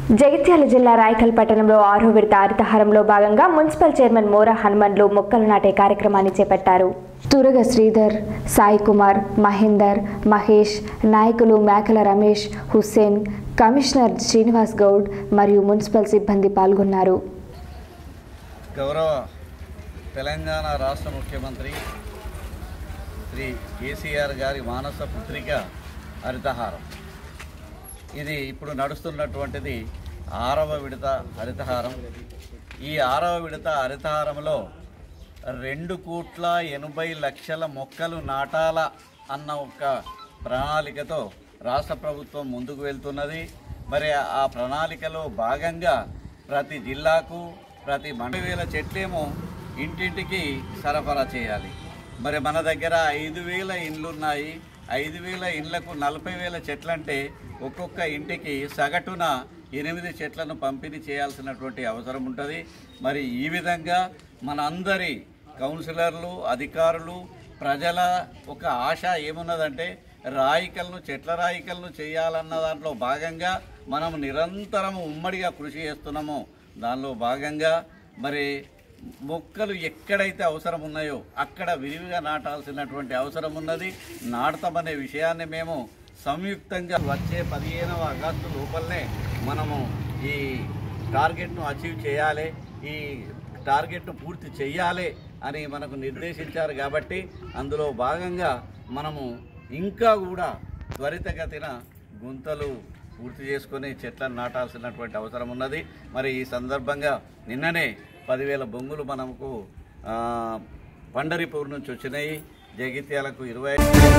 జగిత్యాల జిల్లా రాయకల్ పట్టణంలో ఆరో విడత హరితహారంలో భాగంగా మున్సిపల్ చైర్మన్ మోరా హనుమన్లు మొక్కలు నాటే కార్యక్రమాన్ని చేపట్టారు తురగ శ్రీధర్ సాయి కుమార్ మహేందర్ మహేష్ నాయకులు మేకల రమేష్ హుస్సేన్ కమిషనర్ శ్రీనివాస్ గౌడ్ మరియు మున్సిపల్ సిబ్బంది పాల్గొన్నారు గౌరవ తెలంగాణ రాష్ట్ర ముఖ్యమంత్రి శ్రీ కేసీఆర్ గారి మానస పుత్రిక హరితహారం ఇది ఇప్పుడు నడుస్తున్నటువంటిది ఆరవ విడత హరితహారం ఈ ఆరవ విడత హరితహారంలో రెండు కోట్ల ఎనభై లక్షల మొక్కలు నాటాల అన్న ఒక ప్రణాళికతో రాష్ట్ర ప్రభుత్వం ముందుకు వెళ్తున్నది మరి ఆ ప్రణాళికలో భాగంగా ప్రతి జిల్లాకు ప్రతి మండ వేల చెట్లేమో ఇంటింటికి సరఫరా చేయాలి మరి మన దగ్గర ఐదు వేల ఇండ్లున్నాయి ఐదు వేల ఇండ్లకు నలభై వేల చెట్లంటే ఒక్కొక్క ఇంటికి సగటున ఎనిమిది చెట్లను పంపిణీ చేయాల్సినటువంటి అవసరం ఉంటుంది మరి ఈ విధంగా మనందరి కౌన్సిలర్లు అధికారులు ప్రజల ఒక ఆశ ఏమున్నదంటే రాయికలను చెట్ల రాయికలను చేయాలన్న దాంట్లో భాగంగా మనం నిరంతరం ఉమ్మడిగా కృషి చేస్తున్నామో దానిలో భాగంగా మరి మొక్కలు ఎక్కడైతే అవసరం ఉన్నాయో అక్కడ విరివిగా నాటాల్సినటువంటి అవసరం ఉన్నది నాటతామనే విషయాన్ని మేము సంయుక్తంగా వచ్చే పదిహేనవ ఆగస్టు లోపలనే మనము ఈ టార్గెట్ను అచీవ్ చేయాలి ఈ టార్గెట్ను పూర్తి చేయాలి అని మనకు నిర్దేశించారు కాబట్టి అందులో భాగంగా మనము ఇంకా కూడా త్వరితగతిన గుంతలు పూర్తి చేసుకొని చెట్లను నాటాల్సినటువంటి అవసరం ఉన్నది మరి ఈ సందర్భంగా నిన్ననే పదివేల బొంగులు మనకు ఆ, పండరిపూర్ నుంచి వచ్చినాయి జగిత్యాలకు ఇరవై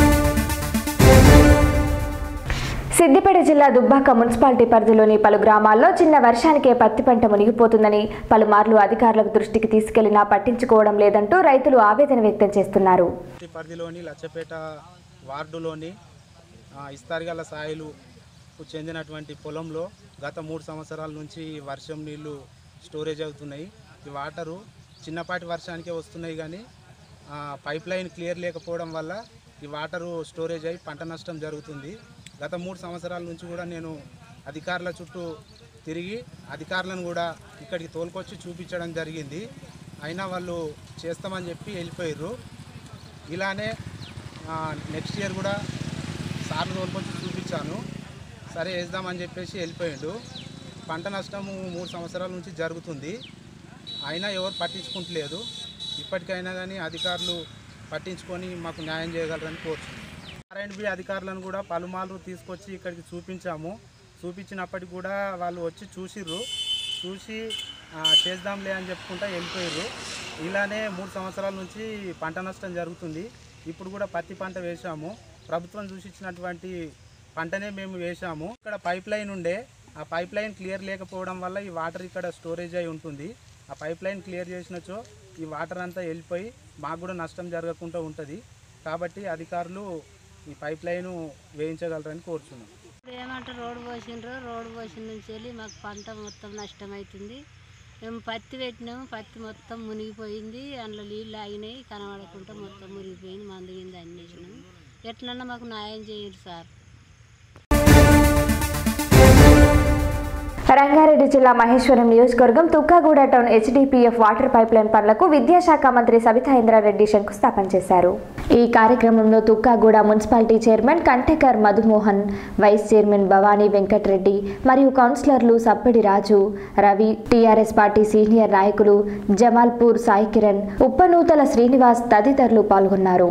సిద్దిపేట జిల్లా దుబ్బాక మున్సిపాలిటీ పరిధిలోని పలు గ్రామాల్లో చిన్న వర్షానికే పత్తి పంట మునిగిపోతుందని పలుమార్లు అధికారులకు దృష్టికి తీసుకెళ్లినా పట్టించుకోవడం లేదంటూ రైతులు ఆవేదన వ్యక్తం చేస్తున్నారు సిటీ పరిధిలోని లచ్చపేట వార్డులోని ఆ, ఇస్తారిగల సాయిలుకు చెందినటువంటి పొలంలో గత మూడు సంవత్సరాల నుంచి వర్షం నీళ్లు స్టోరేజ్ అవుతున్నాయి ఈ వాటరు చిన్నపాటి వర్షానికే వస్తున్నాయి కానీ ఆ, పైప్ లైన్ క్లియర్ లేకపోవడం వల్ల ఈ వాటరు స్టోరేజ్ అయి పంట నష్టం జరుగుతుంది గత మూడు సంవత్సరాల నుంచి కూడా నేను అధికారుల చుట్టూ తిరిగి అధికారులను కూడా ఇక్కడికి తోలుకొచ్చి చూపించడం జరిగింది అయినా వాళ్ళు చేస్తామని చెప్పి వెళ్ళిపోయారు ఇలానే నెక్స్ట్ ఇయర్ కూడా సార్లు తోలుకొచ్చి చూపించాను సరే వేద్దామని చెప్పేసి వెళ్ళిపోయాడు పంట నష్టము మూడు సంవత్సరాల నుంచి జరుగుతుంది అయినా ఎవరు పట్టించుకుంటలేదు ఇప్పటికైనా కానీ అధికారులు పట్టించుకొని మాకు న్యాయం చేయగలరని కోరుచున్నాను ఆర్ఎండ్బి అధికారులను కూడా పలుమార్లు తీసుకొచ్చి ఇక్కడికి చూపించాము చూపించినప్పటికి కూడా వాళ్ళు వచ్చి చూసిర్రు చూసి ఆ, చేద్దాంలే అని చెప్పుకుంటా వెళ్ళిపోయారు ఇలానే మూడు సంవత్సరాల నుంచి పంట నష్టం జరుగుతుంది ఇప్పుడు కూడా పత్తి పంట వేశాము ప్రభుత్వం చూసించినటువంటి పంటనే మేము వేశాము ఇక్కడ పైప్ లైన్ ఉండే ఆ పైప్ లైన్ క్లియర్ లేకపోవడం వల్ల ఈ వాటర్ ఇక్కడ స్టోరేజ్ అయి ఉంటుంది ఆ పైప్ లైన్ క్లియర్ చేసినచో ఈ వాటర్ అంతా వెళ్ళిపోయి మాకు కూడా నష్టం జరగకుండా ఉంటుంది కాబట్టి అధికారులు ఈ పైప్ లైన్ వేయించగలరని కోరుచున్నాం ఇప్పుడు ఏమంటే రోడ్డు పోసిండ్రు రోడ్డు పోసిన నుంచి వెళ్ళి మాకు పంట మొత్తం నష్టమవుతుంది మేము పత్తి పెట్టినాము పత్తి మొత్తం మునిగిపోయింది అందులో నీళ్ళు ఆగినాయి కనబడకుండా మొత్తం మునిగిపోయింది మందు కింద అన్నేసినాము ఎట్లన్నా మాకు న్యాయం చేయండి సార్ రంగారెడ్డి జిల్లా మహేశ్వరం నియోజకవర్గం Tukkuguda town HDPF water pipeline పనులకు విద్యాశాఖ మంత్రి సబితా ఇంద్రారెడ్డి శంకుస్థాపన చేశారు ఈ కార్యక్రమంలో Tukkuguda municipality chairman Kantekar Madhumohan vice chairman Bhavani Venkatareddy మరియు కౌన్సిలర్లు Sappidi Raju Ravi TRS party senior నాయకులు జమాల్పూర్ సాయి కిరణ్ ఉప్పనూతల శ్రీనివాస్ తదితరులు పాల్గొన్నారు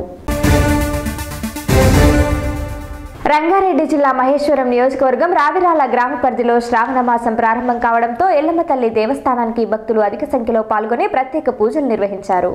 రంగారెడ్డి జిల్లా మహేశ్వరం నియోజకవర్గం రావిరాల గ్రామ పరిధిలో శ్రావణ మాసం ప్రారంభం కావడంతో ఎల్లమ్మ తల్లి దేవస్థానానికి భక్తులు అధిక సంఖ్యలో పాల్గొని ప్రత్యేక పూజలు నిర్వహించారు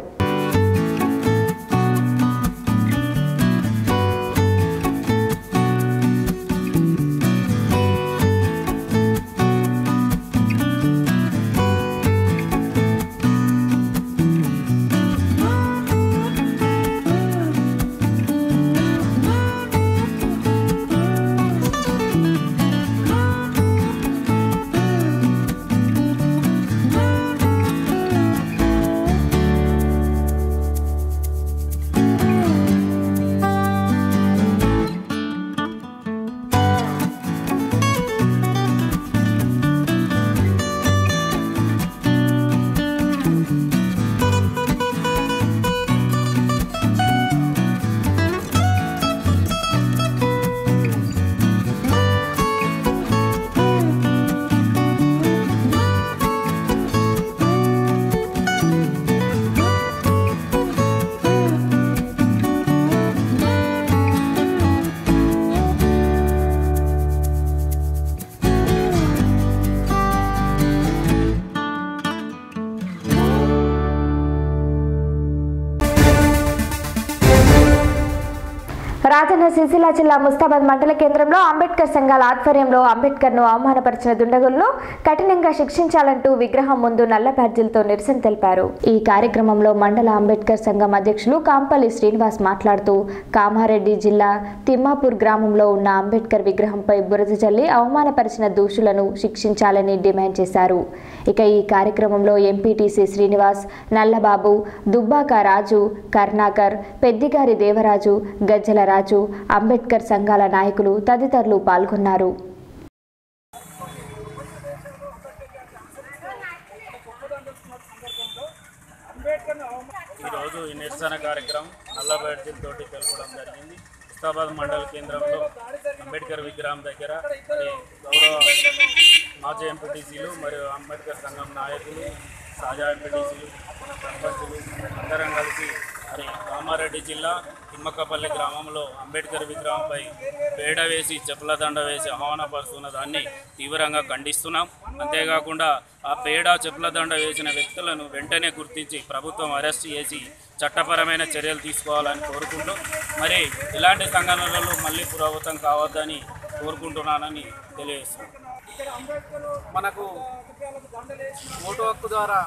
సిరిసిల్ల జిల్లా ముస్తాబాద్ మండల కేంద్రంలో అంబేద్కర్ సంఘాల ఆధ్వర్యంలో అంబేద్కర్ ను అవమానపరిచిన దుండగులను కఠినంగా శిక్షించాలంటూ విగ్రహం ముందు నల్ల బ్యాడ్జీలతో నిరసన తెలిపారు ఈ కార్యక్రమంలో మండల అంబేద్కర్ సంఘం అధ్యక్షులు కాంపల్లి శ్రీనివాస్ మాట్లాడుతూ కామారెడ్డి జిల్లా తిమ్మాపూర్ గ్రామంలో ఉన్న అంబేద్కర్ విగ్రహంపై బురద జల్లి అవమానపరిచిన దోషులను శిక్షించాలని డిమాండ్ చేశారు ఇక ఈ కార్యక్రమంలో ఎంపీటీసీ శ్రీనివాస్ నల్లబాబు దుబ్బాక రాజు కర్ణాకర్ పెద్దిగారి దేవరాజు గజ్జల రాజు అంబేద్కర్ సంఘాల నాయకులు తదితరులు పాల్గొన్నారు ఈరోజు ఈ నిరసన కార్యక్రమం నల్ల తోటి తెలపడం జరిగింది ముస్తాబాద్ మండల కేంద్రంలో అంబేద్కర్ విగ్రహం దగ్గర మరి గౌరవ మాజీ ఎంపీటీసీలు మరియు అంబేద్కర్ సంఘం నాయకులు తాజా ఎంపీటీసీలు సర్పంచులు అందరం కలిసి మరి కామారెడ్డి జిల్లా తిమ్మక్కపల్లి గ్రామంలో అంబేద్కర్ విగ్రహంపై పేడ వేసి చెప్పుల దండ వేసి ఆహ్వానపరుస్తున్న దాన్ని తీవ్రంగా ఖండిస్తున్నాం అంతేకాకుండా ఆ పేడ చెప్పుల దండ వేసిన వ్యక్తులను వెంటనే గుర్తించి ప్రభుత్వం అరెస్ట్ చేసి చట్టపరమైన చర్యలు తీసుకోవాలని కోరుకుంటూ మరి ఇలాంటి సంఘటనలు మళ్ళీ పురోగతం కావద్దని కోరుకుంటున్నానని తెలియజేస్తున్నాను మనకు ఓటు హక్కు ద్వారా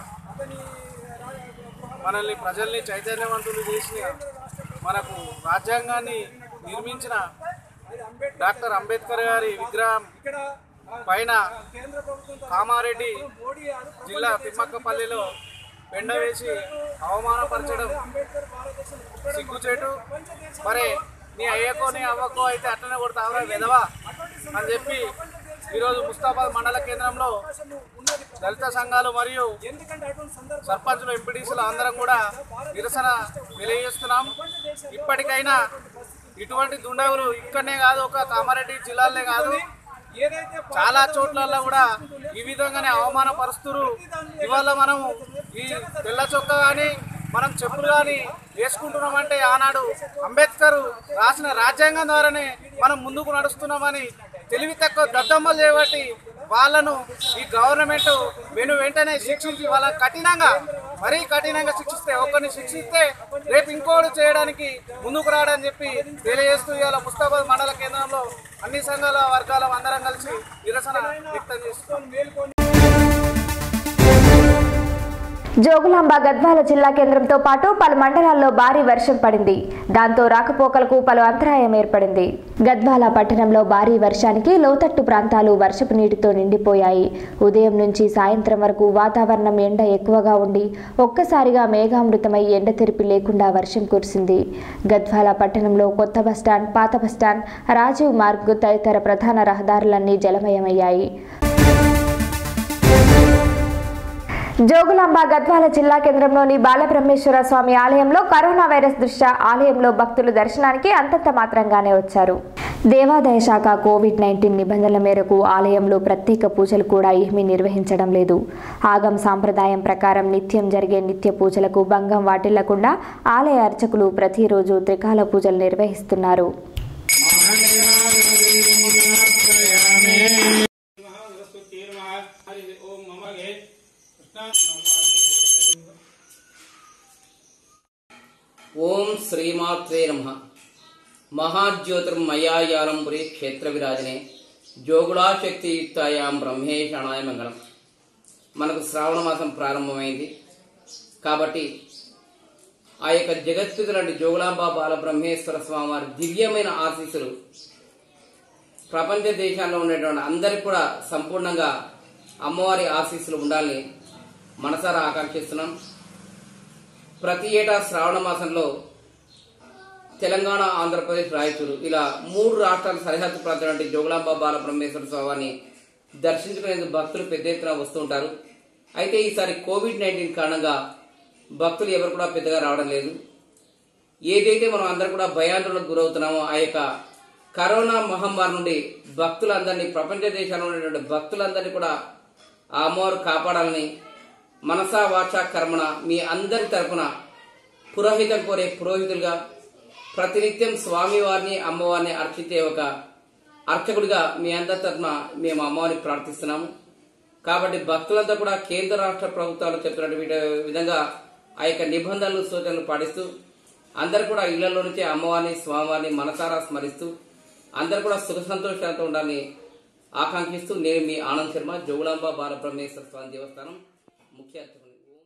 మనల్ని ప్రజల్ని చైతన్యవంతులు చేసిన మనకు రాజ్యాంగాన్ని నిర్మించిన డాక్టర్ అంబేద్కర్ గారి విగ్రహం పైన కామారెడ్డి జిల్లా తిమ్మక్కపల్లిలో పెండ వేసి అవమానపరచడం సిగ్గుచేటు మరి నీ అయ్యకో నీ అవ్వకో అయితే అట్లనే కొడతావురా విధవా అని చెప్పి ఈరోజు ముస్తాబాద్ మండల కేంద్రంలో దళిత సంఘాలు మరియు సర్పంచులు ఎంపీటీసీలు అందరం కూడా నిరసన తెలియజేస్తున్నాం ఇప్పటికైనా ఇటువంటి దుండగులు ఇక్కడనే కాదు ఒక కామారెడ్డి జిల్లాలనే కాదు చాలా చోట్లలో కూడా ఈ విధంగానే అవమానపరుస్తున్నారు ఇవాళ మనం ఈ తెల్ల చొక్క కానీ మనం చెప్పులు కానీ వేసుకుంటున్నామంటే ఆనాడు అంబేద్కర్ రాసిన రాజ్యాంగం ద్వారానే మనం ముందుకు నడుస్తున్నామని తెలివి తక్కువ దద్దమ్మలు చేయబట్టి వాళ్ళను ఈ గవర్నమెంట్ వెను వెంటనే శిక్షించి వాళ్ళ కఠినంగా మరీ కఠినంగా శిక్షిస్తే ఒక్కరిని శిక్షిస్తే రేపు ఇంకోటి చేయడానికి ముందుకు రాడని చెప్పి తెలియజేస్తూ ఇవాళ ముస్తాబాద్ మండల కేంద్రంలో అన్ని సంఘాల వర్గాల అందరం కలిసి నిరసన వ్యక్తం చేస్తున్నాం జోగులాంబ గద్వాల జిల్లా కేంద్రంతో పాటు పలు మండలాల్లో భారీ వర్షం పడింది దాంతో రాకపోకలకు పలు అంతరాయం ఏర్పడింది గద్వాల పట్టణంలో భారీ వర్షానికి లోతట్టు ప్రాంతాలు వర్షపు నీటితో నిండిపోయాయి ఉదయం నుంచి సాయంత్రం వరకు వాతావరణం ఎండ ఎక్కువగా ఉండి ఒక్కసారిగా మేఘామృతమై ఎండ తెరిపి లేకుండా వర్షం కురిసింది గద్వాల పట్టణంలో కొత్త బస్టాండ్ పాత బస్టాండ్ రాజీవ్ మార్గ్ తదితర ప్రధాన రహదారులన్నీ జలమయమయ్యాయి జోగులాంబ గద్వాల జిల్లా కేంద్రంలోని బాలబ్రహ్మేశ్వర స్వామి ఆలయంలో కరోనా వైరస్ దృష్ట్యా ఆలయంలో భక్తులు దర్శనానికి అంతంత మాత్రంగానే వచ్చారు దేవాదాయ శాఖ కోవిడ్ నైన్టీన్ నిబంధనల మేరకు ఆలయంలో ప్రత్యేక పూజలు కూడా ఏమీ నిర్వహించడం లేదు ఆగం సాంప్రదాయం ప్రకారం నిత్యం జరిగే నిత్య పూజలకు భంగం వాటిల్లకుండా ఆలయ అర్చకులు ప్రతిరోజు త్రికాల పూజలు నిర్వహిస్తున్నారు ఓం శ్రీమాత్రే నమ మహాజ్యోతిర్మయాయాలంపురి క్షేత్ర విరాజనే జోగుళాశక్తియుక్తాయాం బ్రహ్మేశాణాయ మంగళం మనకు శ్రావణ మాసం ప్రారంభమైంది కాబట్టి ఆ యొక్క జగత్తుకు లాంటి జోగులాంబ బాల బ్రహ్మేశ్వర స్వామి వారి దివ్యమైన ఆశీస్సులు ప్రపంచ దేశాల్లో ఉండేటువంటి అందరికి కూడా సంపూర్ణంగా అమ్మవారి ఆశీస్సులు ఉండాలని మనసారా ఆకాంక్షిస్తున్నాం ప్రతి ఏటా శ్రావణ మాసంలో తెలంగాణ ఆంధ్రప్రదేశ్ రాయచూరు ఇలా మూడు రాష్ట్రాల సరిహద్దు ప్రాంతం జోగులాంబ బాల బ్రహ్మేశ్వర స్వామిని దర్శించుకునేందుకు భక్తులు పెద్ద ఎత్తున వస్తూ ఉంటారు అయితే ఈసారి కోవిడ్ నైన్టీన్ కారణంగా భక్తులు ఎవరు కూడా పెద్దగా రావడం లేదు ఏదైతే మనం అందరం కూడా భయాందోళనకు గురవుతున్నామో ఆ యొక్క కరోనా మహమ్మారి నుండి భక్తులందరినీ ప్రపంచ దేశాల్లో ఉన్నటువంటి భక్తులందరినీ కూడా ఆ అమ్మవారు కాపాడాలని మనసా వాచ కర్మణ మీ అందరి తరపున పురోహితం కోరే పురోహితులుగా ప్రతినిత్యం స్వామివారిని అమ్మవారిని అర్చించే ఒక అర్చకుడిగా మీ అందరి తరపున మేము అమ్మవారిని ప్రార్థిస్తున్నాము కాబట్టి భక్తులంతా కూడా కేంద్ర రాష్ట్ర ప్రభుత్వాలు చెప్తున్నటువంటి విధంగా ఆ యొక్క నిబంధనలు సూచనలు పాటిస్తూ అందరు కూడా ఇళ్లలో నుంచి అమ్మవారిని స్వామివారిని మనసారా స్మరిస్తూ అందరు కూడా సుఖ సంతోషాలతో ఉండాలని ఆకాంక్షిస్తూ నేను మీ ఆనంద్ శర్మ జోగులాంబ బాలబ్రహ్మేశ్వర స్వామి దేవస్థానం ముఖ్య అర్చకుని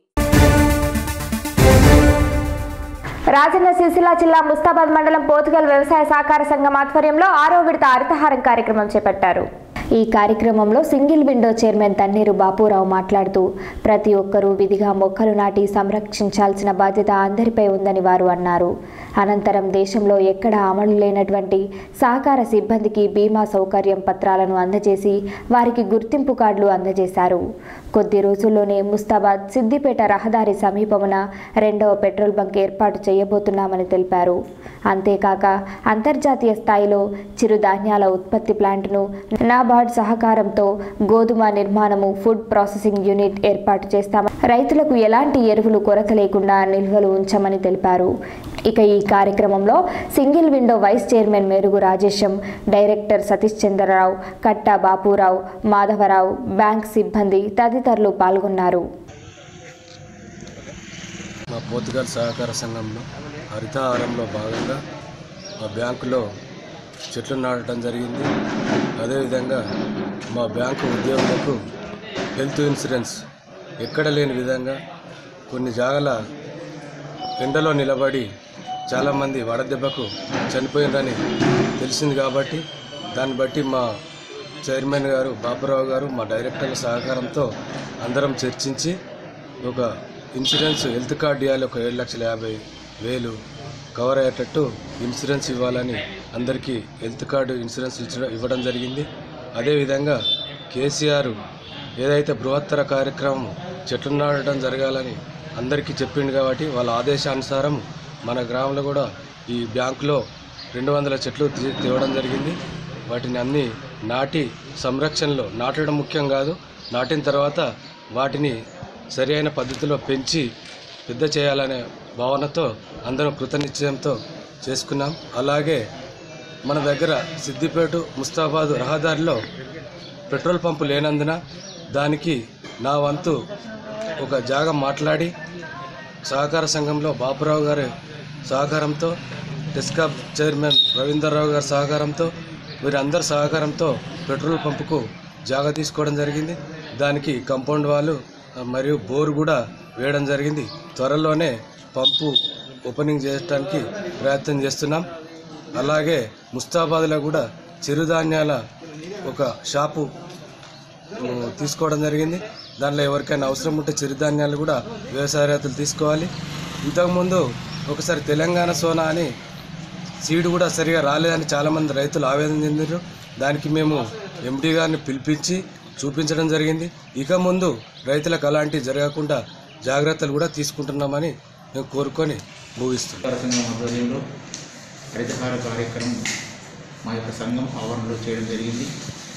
రాజన్న సిరిసిల్ల జిల్లా ముస్తాబాద్ మండలం పోతుగల్ వ్యవసాయ సహకార సంఘం ఆధ్వర్యంలో ఆరో విడత హరితహారం కార్యక్రమం చేపట్టారు ఈ కార్యక్రమంలో single window chairman Thanneeru Bapurao మాట్లాడుతూ ప్రతి ఒక్కరూ విధిగా మొక్కలు నాటి సంరక్షించాల్సిన బాధ్యత అందరిపై ఉందని వారు అన్నారు అనంతరం దేశంలో ఎక్కడా అమలు లేనటువంటి సహకార సిబ్బందికి బీమా సౌకర్యం పత్రాలను అందజేసి వారికి గుర్తింపు కార్డులు అందజేశారు కొద్ది రోజుల్లోనే ముస్తాబాద్ సిద్దిపేట రహదారి సమీపమున రెండవ పెట్రోల్ బంక్ ఏర్పాటు చేయబోతున్నామని తెలిపారు అంతేకాక అంతర్జాతీయ స్థాయిలో చిరుధాన్యాల ఉత్పత్తి ప్లాంట్ను నాబార్డ్ సహకారంతో గోధుమ నిర్మాణము ఫుడ్ ప్రాసెసింగ్ యూనిట్ ఏర్పాటు చేస్తామని రైతులకు ఎలాంటి ఎరువులు కొరత లేకుండా నిల్వలు ఉంచమని తెలిపారు ఇక ఈ కార్యక్రమంలో single window vice chairman Merugu Rajesham director Satish Chandrarao Katta Bapurao Madhavarao bank సిబ్బంది తదితరులు పాల్గొన్నారు మా పోతుగల్ సహకార సంఘంలో హరితహారంలో భాగంగా మా బ్యాంకులో చెట్లు నాటడం జరిగింది అదేవిధంగా మా బ్యాంకు ఉద్యోగులకు హెల్త్ ఇన్సూరెన్స్ ఎక్కడ లేని విధంగా కొన్ని జాగల ఎండలో నిలబడి చాలామంది వడదెబ్బకు చనిపోయిందని తెలిసింది కాబట్టి దాన్ని బట్టి మా చైర్మన్ గారు బాబురావు గారు మా డైరెక్టర్ల సహకారంతో అందరం చర్చించి ఒక ఇన్సూరెన్స్ హెల్త్ కార్డు ఇవ్వాలి ఒక ఏడు లక్షల యాభై వేలు కవర్ అయ్యేటట్టు ఇన్సూరెన్స్ ఇవ్వాలని అందరికీ హెల్త్ కార్డు ఇన్సూరెన్స్ ఇచ్చడం ఇవ్వడం జరిగింది అదేవిధంగా కేసీఆర్ ఏదైతే బృహత్తర కార్యక్రమం చెట్లు నాటడం జరగాలని అందరికీ చెప్పిండు కాబట్టి వాళ్ళ ఆదేశానుసారం మన గ్రామంలో కూడా ఈ బ్యాంకులో రెండు వందల చెట్లు తీ- తేవడం జరిగింది వాటిని అన్ని నాటి సంరక్షణలో నాటడం ముఖ్యం కాదు నాటిన తర్వాత వాటిని సరి అయిన పద్ధతిలో పెంచి పెద్ద చేయాలనే భావనతో అందరం కృతనిశ్చయంతో చేసుకున్నాం అలాగే మన దగ్గర సిద్దిపేట ముస్తాబాద్ రహదారిలో పెట్రోల్ పంపు లేనందున దానికి నా వంతు ఒక జాగం మాట్లాడి సహకార సంఘంలో బాపురావు గారి సహకారంతో టెస్కాప్ చైర్మన్ రవీందర్రావు గారి సహకారంతో వీరందరి సహకారంతో పెట్రోల్ పంపుకు జాగా తీసుకోవడం జరిగింది దానికి కాంపౌండ్ వాళ్ళు ఆ, మరియు బోర్ కూడా వేయడం జరిగింది త్వరలోనే పంపు ఓపెనింగ్ చేయడానికి ప్రయత్నం చేస్తున్నాం అలాగే ముస్తాబాద్లో కూడా చిరుధాన్యాల ఒక షాపు ఉమ్, తీసుకోవడం జరిగింది దాంట్లో ఎవరికైనా అవసరం ఉంటే చిరుధాన్యాలు కూడా వ్యవసాయ రైతులు తీసుకోవాలి ఇంతకుముందు ఒకసారి తెలంగాణ సోనా అని సీడ్ కూడా సరిగా రాలేదని చాలామంది రైతులు ఆవేదన చెందారు దానికి మేము ఎండి గారిని పిలిపించి చూపించడం జరిగింది ఇక ముందు రైతులకు అలాంటివి జరగకుండా జాగ్రత్తలు కూడా తీసుకుంటున్నామని మేము కోరుకొని ముగిస్తున్నాం సహకార సంఘం ఆధ్వర్యంలో హరితహార కార్యక్రమం మా యొక్క సంఘం ఆవరణలో చేయడం జరిగింది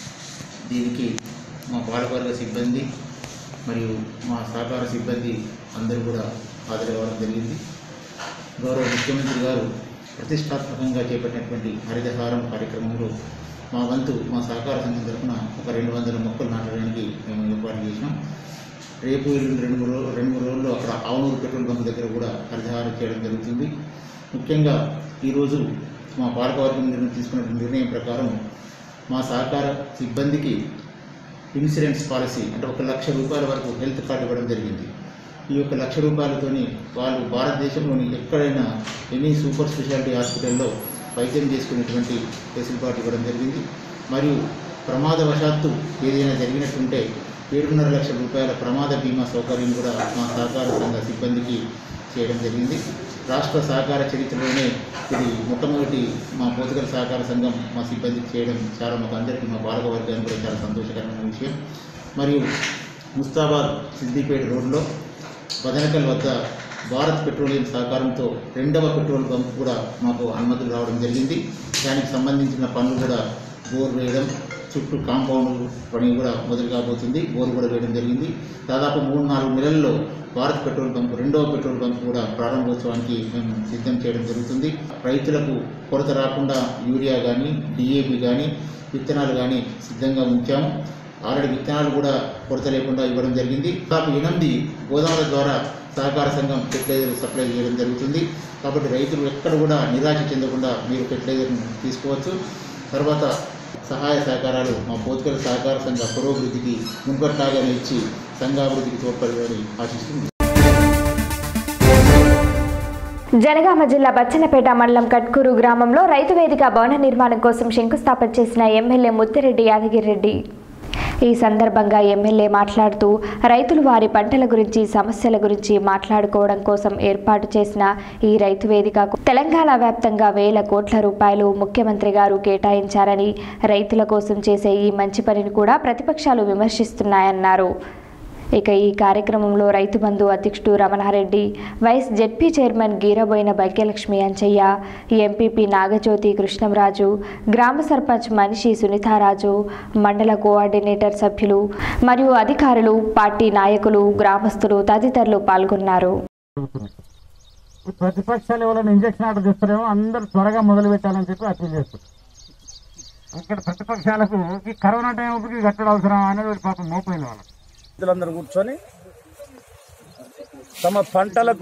దీనికి మా పాలకవర్గ సిబ్బంది మరియు మా సహకార సిబ్బంది అందరూ కూడా హాజరవ్వడం జరిగింది గౌరవ ముఖ్యమంత్రి గారు ప్రతిష్టాత్మకంగా చేపట్టినటువంటి హరితహారం కార్యక్రమంలో మా వంతు మా సహకార సంఘం తరఫున ఒక రెండు వందల మొక్కలు నాటడానికి మేము ఏర్పాటు చేసినాం రేపు ఎల్లుండి రెండు మూడు రోజులు రెండు మూడు రోజుల్లో అక్కడ ఆవునూరు పెట్రోల్ బంక్ దగ్గర కూడా హరితహారం చేయడం జరుగుతుంది ముఖ్యంగా ఈరోజు మా పాలకవర్గం నిర్ణయం తీసుకున్న నిర్ణయం ప్రకారం మా సహకార సిబ్బందికి ఇన్సూరెన్స్ పాలసీ అంటే ఒక లక్ష రూపాయల వరకు హెల్త్ కార్డు ఇవ్వడం జరిగింది ఈ యొక్క లక్ష రూపాయలతోని వాళ్ళు భారతదేశంలోని ఎక్కడైనా ఎనీ సూపర్ స్పెషాలిటీ హాస్పిటల్లో వైద్యం చేసుకునేటువంటి వెసులుబాటు ఇవ్వడం జరిగింది మరియు ప్రమాదవశాత్తు ఏదైనా జరిగినట్టుంటే ఏడున్నర లక్షల రూపాయల ప్రమాద బీమా సౌకర్యం కూడా మా సహకార సంఘ సిబ్బందికి చేయడం జరిగింది రాష్ట్ర సహకార చరిత్రలోనే ఇది మొట్టమొదటి మా పోతుగల సహకార సంఘం మా సిబ్బందికి చేయడం చాలా మాకు అందరికీ మా పాలక వర్గానికి కూడా చాలా సంతోషకరమైన విషయం మరియు ముస్తాబాద్ సిద్దిపేట రోడ్లో బదనకల్ వద్ద భారత్ పెట్రోలియం సహకారంతో రెండవ పెట్రోల్ బంక్ కూడా మాకు అనుమతులు రావడం జరిగింది దానికి సంబంధించిన పనులు కూడా బోర్ వేయడం చుట్టూ కాంపౌండ్ పని కూడా మొదలు కాబోతుంది బోర్ కూడా వేయడం జరిగింది దాదాపు మూడు నాలుగు నెలల్లో భారత్ పెట్రోల్ బంక్ రెండవ పెట్రోల్ బంక్ కూడా ప్రారంభోత్సవానికి మేము సిద్ధం చేయడం జరుగుతుంది రైతులకు కొరత రాకుండా యూరియా కానీ డిఏపి కానీ విత్తనాలు కానీ సిద్ధంగా ఉంచాము ఆల్రెడీ విత్తనాలు కూడా కొరత లేకుండా ఇవ్వడం జరిగింది దాదాపు ఎనిమిది గోదాముల ద్వారా సహకార సంఘం ఫెర్టిలైజర్ సప్లై చేయడం జరుగుతుంది కాబట్టి రైతులు ఎక్కడ కూడా నిరాశ చెందకుండా మీరు ఫెర్టిలైజర్ని తీసుకోవచ్చు తర్వాత సహాయ సహకారాలు మా పోతుకల సహకార సంఘ పురోభివృద్ధికి మున్పట్లాగానే ఇచ్చి సంఘాభివృద్ధికి తోడ్పడాలని ఆశిస్తుంది జనగామ జిల్లా బచ్చన్నపేట మండలం కట్కూరు గ్రామంలో రైతు వేదిక భవన నిర్మాణం కోసం శంకుస్థాపన చేసిన ఎమ్మెల్యే ముత్తిరెడ్డి యాదగిరెడ్డి ఈ సందర్భంగా ఎమ్మెల్యే మాట్లాడుతూ రైతులు వారి పంటల గురించి సమస్యల గురించి మాట్లాడుకోవడం కోసం ఏర్పాటు చేసిన ఈ రైతు వేదికకు తెలంగాణ వ్యాప్తంగా వేల కోట్ల రూపాయలు ముఖ్యమంత్రి గారు కేటాయించారని రైతుల కోసం చేసే ఈ మంచి పనిని కూడా ప్రతిపక్షాలు విమర్శిస్తున్నాయన్నారు ఇక ఈ కార్యక్రమంలో రైతు బంధు అధ్యక్షుడు Ramanareddy vice ZP chairman Geeraboina Bhagyalakshmi Anchaiah MPP Nagajyothi Krishnamraju గ్రామ సర్పంచ్ మనిషి సునీతారాజు మండల కోఆర్డినేటర్ సభ్యులు మరియు అధికారులు పార్టీ నాయకులు గ్రామస్తులు తదితరులు పాల్గొన్నారు ప్రతిపక్షాలు ఎవరైనా ఇంజక్షన్ ఆర్డర్ చేస్తారేమో అందరూ త్వరగా మొదలు పెట్టాలని చెప్పి అప్పీల్ చేస్తారు ఇక్కడ ప్రతిపక్షాలకు ఈ కరోనా టైంకి కట్టడం అవసరం అనేది పాపం మోపోయింది వాళ్ళకి రైతులందరూ కూర్చొని తమ పంటలకు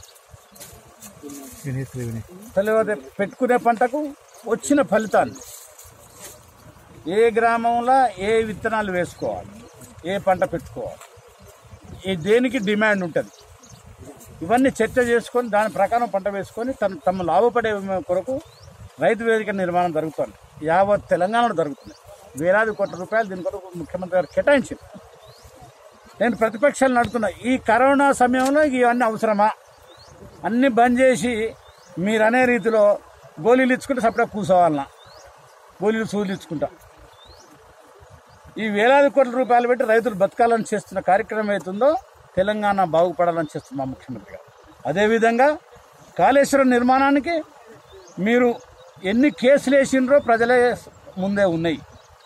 తెలియదు పెట్టుకునే పంటకు వచ్చిన ఫలితాన్ని ఏ గ్రామంలో ఏ విత్తనాలు వేసుకోవాలి ఏ పంట పెట్టుకోవాలి ఏ దేనికి డిమాండ్ ఉంటుంది ఇవన్నీ చర్చ చేసుకొని దాని ప్రకారం పంట వేసుకొని తన తమ లాభపడే కొరకు రైతు వేదిక నిర్మాణం జరుగుతుంది యావత్ తెలంగాణలో జరుగుతుంది వేలాది కోట్ల రూపాయలు దీని కొరకు ముఖ్యమంత్రి గారు కేటాయించింది నేను ప్రతిపక్షాలు నడుతున్నా ఈ కరోనా సమయంలో ఇవన్నీ అవసరమా అన్నీ బంద్ చేసి మీరు అనే రీతిలో గోళీలు ఇచ్చుకుంటే సపరేట్ కూర్చోవాలన్నా గోళీలు సూదులు ఇచ్చుకుంటా ఈ వేలాది కోట్ల రూపాయలు పెట్టి రైతులు బతకాలని చేస్తున్న కార్యక్రమం అవుతుందో తెలంగాణ బాగుపడాలని చేస్తున్న మా ముఖ్యమంత్రి గారు అదేవిధంగా కాళేశ్వరం నిర్మాణానికి మీరు ఎన్ని కేసులు వేసిండ్రో ప్రజలే ముందే ఉన్నాయి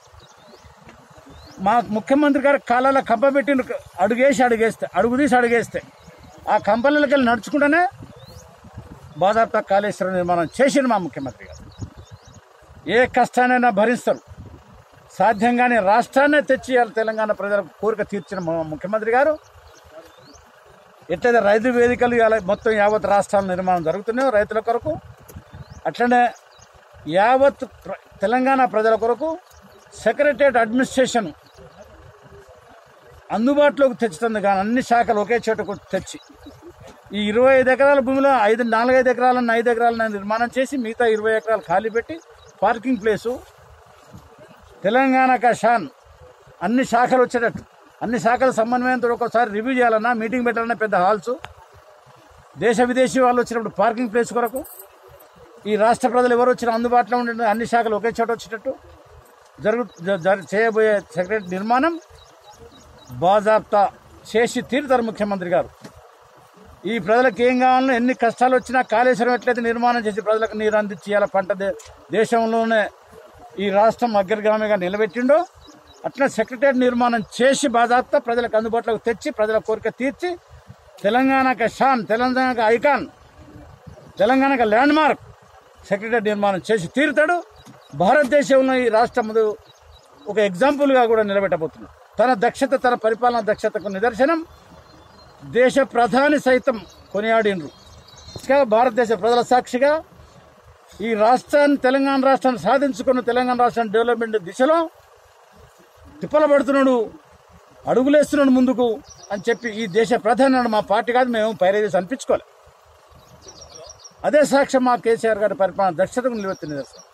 మా ముఖ్యమంత్రి గారు కాలాల కంప పెట్టిన అడుగేసి అడుగేస్తే అడుగు తీసి అడుగేస్తే ఆ కంపలకి వెళ్ళి నడుచుకుంటూనే బాధాప్త కాళేశ్వరం నిర్మాణం చేసిండు మా ముఖ్యమంత్రి గారు ఏ కష్టానైనా భరిస్తారు సాధ్యంగానే రాష్ట్రాన్నే తెచ్చి ఇవాళ తెలంగాణ ప్రజల కోరిక తీర్చిన మా ముఖ్యమంత్రి గారు ఎట్లయితే రైతు వేదికలు ఇవాళ మొత్తం యావత్ రాష్ట్రాల నిర్మాణం జరుగుతున్నాయో రైతుల కొరకు అట్లనే యావత్ ప్ర- తెలంగాణ ప్రజల కొరకు సెక్రటరియట్ అడ్మినిస్ట్రేషన్ అందుబాటులోకి తెచ్చుతుంది కానీ అన్ని శాఖలు ఒకే చోటకు తెచ్చి ఈ ఇరవై ఐదు ఎకరాల భూమిలో ఐదు నాలుగైదు ఎకరాలను ఐదు ఎకరాలను నిర్మాణం చేసి మిగతా ఇరవై ఎకరాలు ఖాళీ పెట్టి పార్కింగ్ ప్లేసు తెలంగాణ కా షాన్ అన్ని శాఖలు వచ్చేటట్టు అన్ని శాఖల సమన్వయంతో ఒకసారి రివ్యూ చేయాలన్నా మీటింగ్ పెట్టాలన్నా పెద్ద హాల్స్ దేశ విదేశీ వాళ్ళు వచ్చినప్పుడు పార్కింగ్ ప్లేస్ కొరకు ఈ రాష్ట్ర ప్రజలు ఎవరు వచ్చినా అందుబాటులో ఉండే అన్ని శాఖలు ఒకే చోట వచ్చేటట్టు జరుగు జ- జరు- చేయబోయే సెక్రటరీ నిర్మాణం బాజాప్తా చేసి తీరుతారు ముఖ్యమంత్రి గారు ఈ ప్రజలకు ఏం కావాలో ఎన్ని కష్టాలు వచ్చినా కాళేశ్వరం ఎట్లయితే నిర్మాణం చేసి ప్రజలకు నీరు అందించి ఇవాళ పంట దే- దేశంలోనే ఈ రాష్ట్రం అగ్రగామిగా నిలబెట్టిండో అట్లా సెక్రటరీ నిర్మాణం చేసి బాజాప్తా ప్రజలకు అందుబాటులోకి తెచ్చి ప్రజల కోరిక తీర్చి తెలంగాణకు షాన్ తెలంగాణకు ఐకాన్ తెలంగాణకు ల్యాండ్ మార్క్ సెక్రటరీ నిర్మాణం చేసి తీరుతాడు భారతదేశంలో ఈ రాష్ట్రం ముందు ఒక ఎగ్జాంపుల్గా కూడా నిలబెట్టబోతున్నాడు తన దక్షత తన పరిపాలన దక్షతకు నిదర్శనం దేశ ప్రధాని సైతం కొనియాడినరు ఇంకా భారతదేశ ప్రజల సాక్షిగా ఈ రాష్ట్రాన్ని తెలంగాణ రాష్ట్రాన్ని సాధించుకున్న తెలంగాణ రాష్ట్రాన్ని డెవలప్మెంట్ దిశలో తిప్పలబడుతున్నాడు అడుగులేస్తున్నాడు ముందుకు అని చెప్పి ఈ దేశ ప్రధాని అన్నాడు. మా పార్టీ కాదు మేము పైరేసి అనిపించుకోవాలి అదే సాక్ష్యం మా కేసీఆర్ గారి పరిపాలన దక్షతకు నిలబెత్తిన నిదర్శనం